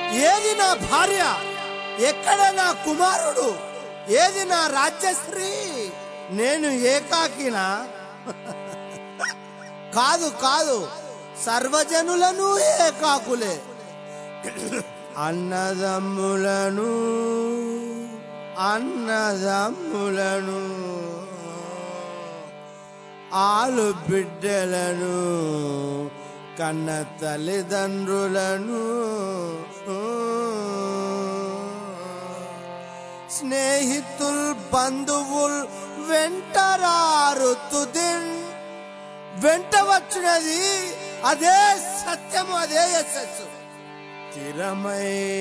ఏది నా భార్య ఎక్కడ నా కుమారుడు ఏది నా రాజ్యశ్రీ నేను ఏకాకినా కాదు కాదు సర్వజనులను ఏకాకులే అన్నదమ్ములను అన్నదమ్ములను ఆలు బిడ్డలను కన్న తల్లిదండ్రులను స్నేహితుల్ బంధువుల్ వెంటరారు తుదిన్ వెంట వచ్చినది అదే సత్యము అదే యశస్సు స్థిరమై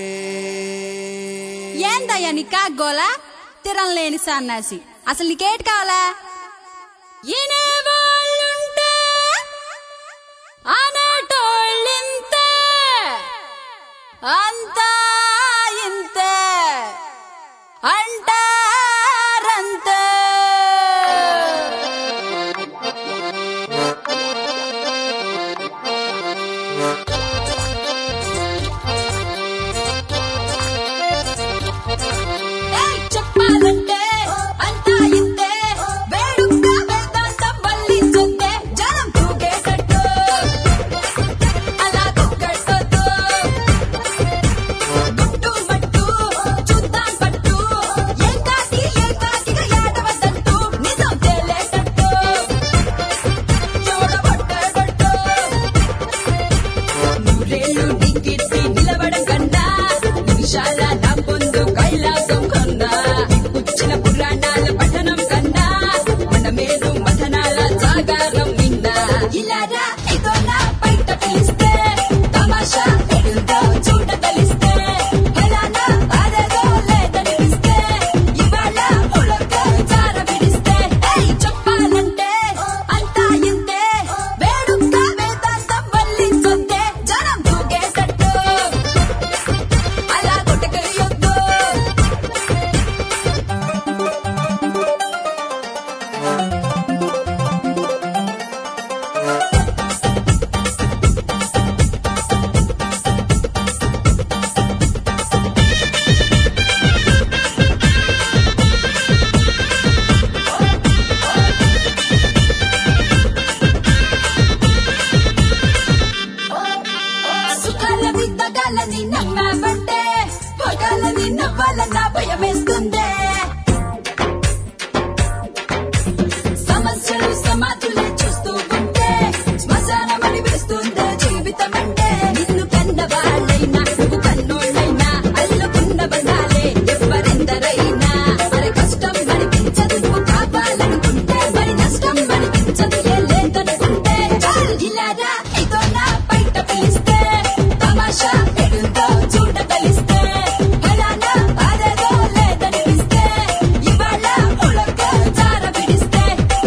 ఏందయ్యా నీ కాగోలా తిరం లేని సన్నాసి అసలు నీకేటి కావాలా ఇనేవాళ్ళుంటే అనటోళ్ళింతే అంతా ఇంతే అంటారంతే ఏయ్ చెప్పాలంటే అంతా ఇంతే వేడుక వేదాంతం వల్లించుందే జనం తూగేటట్టు అలా కుక్కడుతూ గుట్టు మట్టు చూద్దాం పట్టు ఏకాకి ఏకాకిగా ఏడవద్దంటూ నిజం తేలేటట్టు చూడబట్టబట్టు నూరేళ్ళు నీకిచ్చి నిలబడం కన్నా నిమిషాల నా పొందు కైలాసం కన్నా వచ్చిన పురాణాల పఠనం కన్నా మన మేలు మథనాల జాగారం విన్నా ఇలారా ఇదో నా బయట పిలిస్తే తమాషా ఎడుందో చూడ కలిస్తే ఫలానా అదేదో లేదనిపిస్తే ఇవాళ పులక జార విడిస్తే ఏయ్ చెప్పాలంటే అంతా ఇంతే వేడుక వేదాంతం వల్లించుందే జనం దూకేటట్టు అలా కొట్టకరియొద్దు సుఖాలని తగాలని నమ్మామంటే పగాలని నవ్వాలన్న భయమేస్తుందే సమస్యలు సమాధులే చూస్తూ ఉంటే శ్మశానమని వేస్తుందే జీవితం అంటే నిన్ను కన్న వాళ్ళైనా నువ్వు కన్నోళ్ళైనా అల్లుకున్న బంధాలే ఎవరెందరైనా మరి కష్టం అనిపించదు నువ్వు కావాలనుకుంటే మరి నష్టం అనిపించదు ఏ లేదనుకుంటే చాల్ ఇలారా ఇదో నా బయట పిలిస్తే తమాషా ఎడుందో చూడ కలిస్తే ఫలానా అదేదో లేదనిపిస్తే ఇవాళ ఉలక జార విడిస్తే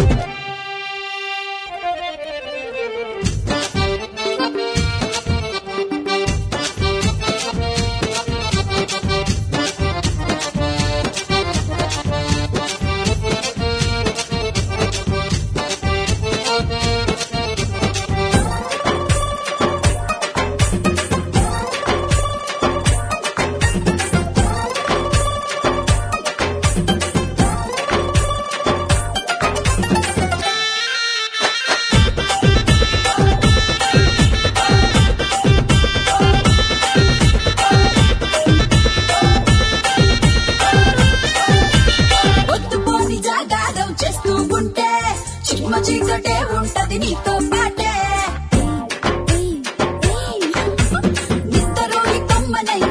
పొద్దుపోని జాగారం చేస్తూ ఉంటే చిమ్మ చీకటే ఉంటది నీతో పాటే నిద్దరోని కమ్మనైన